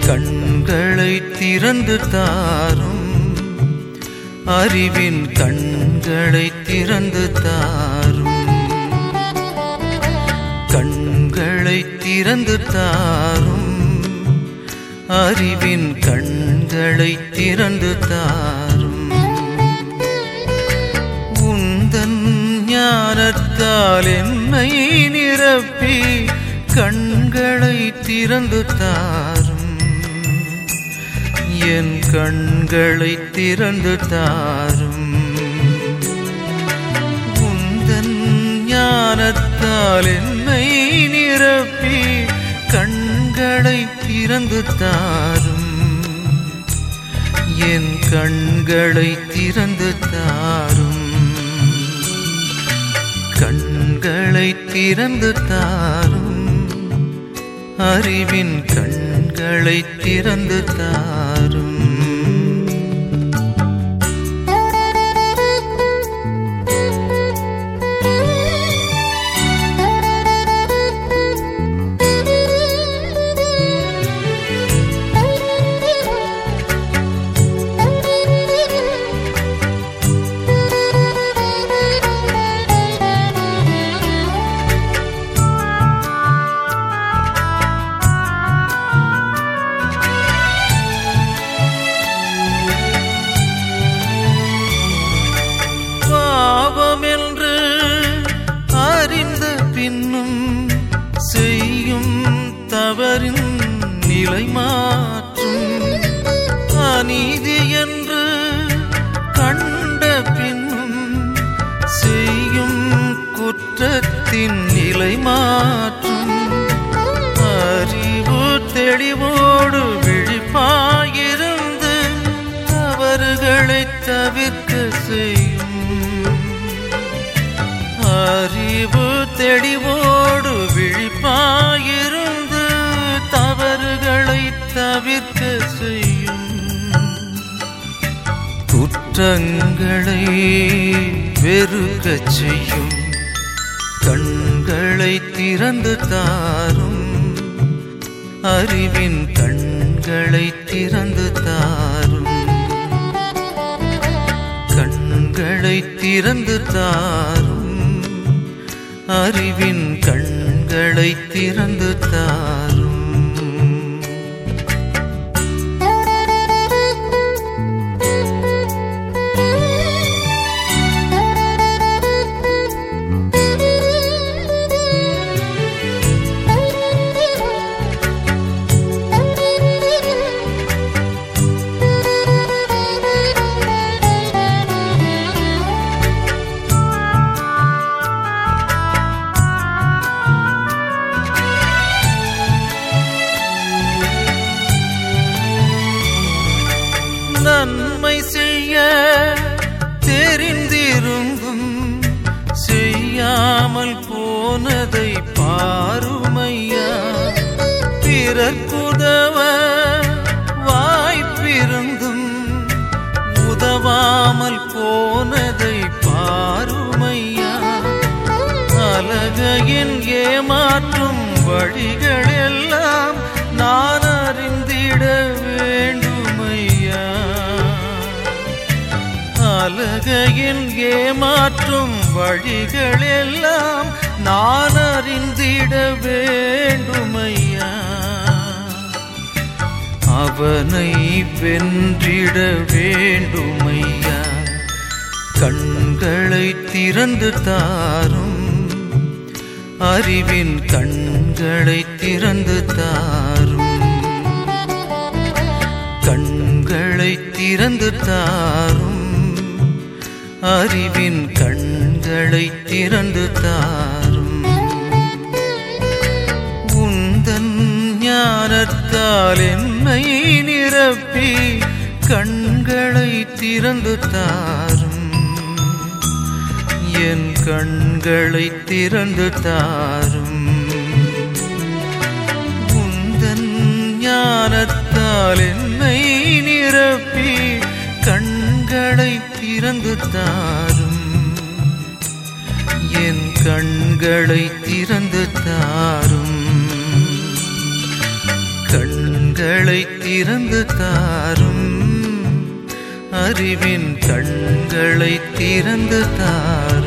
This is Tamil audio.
கண்களை திறந்து தாரும் அறிவின் கண்களை திறந்து தாரும் கண்களை திறந்து தாரும் அறிவின் கண்களை திறந்து தாரும் உந்தன் ஞானத்தால் என்னை நிரப்பி கண்களை திறந்து தாரும் என் கண்களை திறந்து தாரும் உந்தன் ஞானத்தால் என்னை நிரப்பி கண்களை திறந்து தாரும் என் கண்களை திறந்து தாரும் கண்களை திறந்து தாரும் அறிவின் கண்களை திறந்து தாரும் பாவம் என்று அறிந்த பின்னும் செய்யும் தவறின் நிலை மாற்றும் அநீதி என்று கண்ட பின்னும் செய்யும் குற்றத்தின் நிலை மாற்றும் அறிவு தெளிவோடு விழிப்பாயிருந்து தவறுகளை தவிர்க்க செய்யும் அறிவு தெளிவோடு விழிப்பாயிருந்து தவறுகளை தவிர்க்க செய்யும் குற்றங்களை வெறுக்கச் செய்யும் கண்களை திறந்து தாரும் அறிவின் கண்களை திறந்து தாரும் கண்களை திறந்து தாரும் அறிவின் கண்களை திறந்து தாரும் நன்மை செய்ய தெரிந்திருந்தும் செய்யாமல் போனதை பாருமையா பிறர்க்குதவ வாய்ப்பிருந்தும் உதவாமல் போனதை பாருமையா அலகையின் ஏமாற்றும் வழிகள் எல்லாம் நான் அறிந்திட வேண்டுமையா அலகையின் ஏமாற்றும் வழிகள் எல்லாம் நான் அறிந்திட வேண்டுமையா அவனை வென்றிட வேண்டுமையா கண்களை திறந்து தாரும் அறிவின் கண்களை திறந்து தாரும் கண்களை திறந்து தாரும் அறிவின் கண்களை திறந்து தாரும் உந்தன் ஞானத்தால் என்னை நிரப்பி கண்களை திறந்து தாரும் என் கண்களை திறந்து தாரும் உந்தன் ஞானத்தால் என்னை நிரப்பி கண்களை திறந்து தாரும் என் கண்களை திறந்து தாரும் கண்களை திறந்து தாரும் அறிவின் கண்களை திறந்து தாரும்